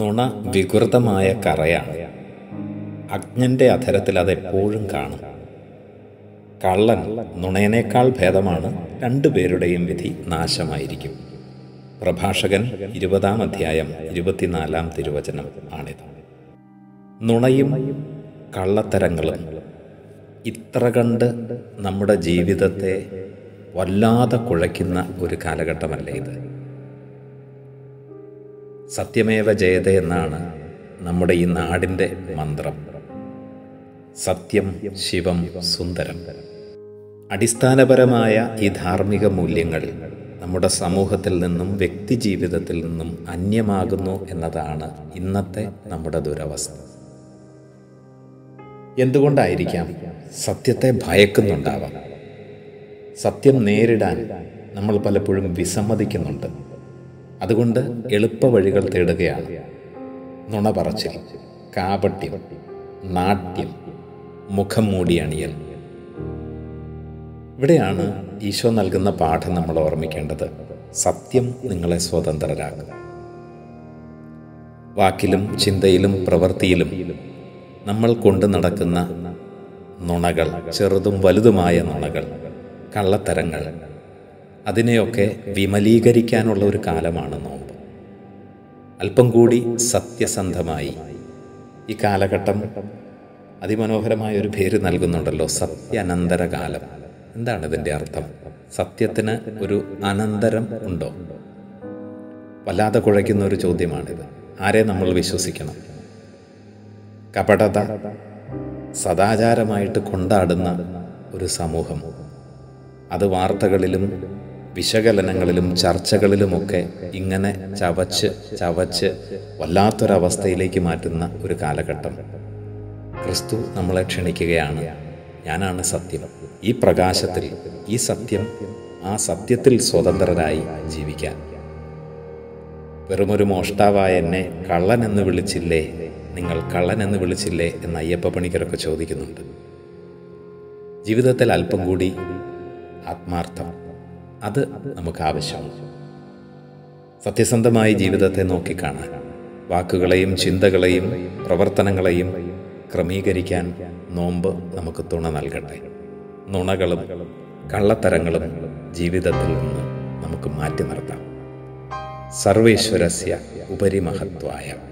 നുണ വികൃതമായ കറയാണ് അജ്ഞന്റെ അധരത്തിൽ അതെപ്പോഴും കാണും കള്ളൻ നുണയനേക്കാൾ ഭേദമാണ് രണ്ടുപേരുടെയും വിധി നാശമായിരിക്കും പ്രഭാഷകൻ ഇരുപതാം അധ്യായം ഇരുപത്തിനാലാം തിരുവചനം ആണിത് നുണയും കള്ളത്തരങ്ങളും ഇത്ര കണ്ട് നമ്മുടെ ജീവിതത്തെ വല്ലാതെ കുഴയ്ക്കുന്ന ഒരു കാലഘട്ടമല്ലേ ഇത് സത്യമേവ ജയത എന്നാണ് നമ്മുടെ ഈ നാടിൻ്റെ മന്ത്രം സത്യം ശിവം സുന്ദരം അടിസ്ഥാനപരമായ ഈ ധാർമ്മിക മൂല്യങ്ങൾ നമ്മുടെ സമൂഹത്തിൽ നിന്നും വ്യക്തി ജീവിതത്തിൽ നിന്നും അന്യമാകുന്നു എന്നതാണ് ഇന്നത്തെ നമ്മുടെ ദുരവസ്ഥ എന്തുകൊണ്ടായിരിക്കാം സത്യത്തെ ഭയക്കുന്നുണ്ടാവാം സത്യം നേരിടാൻ നമ്മൾ പലപ്പോഴും വിസമ്മതിക്കുന്നുണ്ട് അതുകൊണ്ട് എളുപ്പ വഴികൾ തേടുകയാണ് നുണ പറച്ചിൽ കാപട്യം നാട്യം മുഖം മൂടി അണിയൽ ഇവിടെയാണ് ഈശോ നൽകുന്ന പാഠം നമ്മൾ ഓർമ്മിക്കേണ്ടത് സത്യം നിങ്ങളെ സ്വതന്ത്രരാക്കും വാക്കിലും ചിന്തയിലും പ്രവൃത്തിയിലും നമ്മൾ കൊണ്ടു നടക്കുന്ന നുണകൾ ചെറുതും വലുതുമായ നുണകൾ കള്ളത്തരങ്ങൾ അതിനെയൊക്കെ വിമലീകരിക്കാനുള്ള ഒരു കാലമാണ് നോമ്പ് അല്പം കൂടി സത്യസന്ധമായി ഈ കാലഘട്ടം അതിമനോഹരമായ ഒരു പേര് നൽകുന്നുണ്ടല്ലോ സത്യാനന്തര കാലം എന്താണ് ഇതിൻ്റെ അർത്ഥം സത്യത്തിന് ഒരു അനന്തരം ഉണ്ടോ വല്ലാതെ കുഴയ്ക്കുന്ന ഒരു ചോദ്യമാണിത് ആരെ നമ്മൾ വിശ്വസിക്കണം കപടത സദാചാരമായിട്ട് കൊണ്ടാടുന്ന ഒരു സമൂഹം അത് വാർത്തകളിലും വിശകലനങ്ങളിലും ചർച്ചകളിലുമൊക്കെ ഇങ്ങനെ ചവച്ച് ചവച്ച് വല്ലാത്തൊരവസ്ഥയിലേക്ക് മാറ്റുന്ന ഒരു കാലഘട്ടം ക്രിസ്തു നമ്മളെ ക്ഷണിക്കുകയാണ് ഞാനാണ് സത്യം ഈ പ്രകാശത്തിൽ ഈ സത്യം ആ സത്യത്തിൽ സ്വതന്ത്രരായി ജീവിക്കാൻ വെറുമൊരു മോഷ്ടാവായ എന്നെ കള്ളൻ എന്ന് വിളിച്ചില്ലേ നിങ്ങൾ കള്ളൻ എന്ന് വിളിച്ചില്ലേ എന്ന് അയ്യപ്പ പണിക്കരൊക്കെ ചോദിക്കുന്നുണ്ട് ജീവിതത്തിൽ അല്പം കൂടി ആത്മാർത്ഥം അത് നമുക്ക് ആവശ്യമാണ് സത്യസന്ധമായി ജീവിതത്തെ നോക്കിക്കാണാൻ വാക്കുകളെയും ചിന്തകളെയും പ്രവർത്തനങ്ങളെയും ക്രമീകരിക്കാൻ നോമ്പ് നമുക്ക് തുണ നൽകട്ടെ നുണകളും കള്ളത്തരങ്ങളും ജീവിതത്തിൽ നിന്ന് നമുക്ക് മാറ്റി നിർത്താം സർവേശ്വരസ്യ ഉപരിമഹത്വായ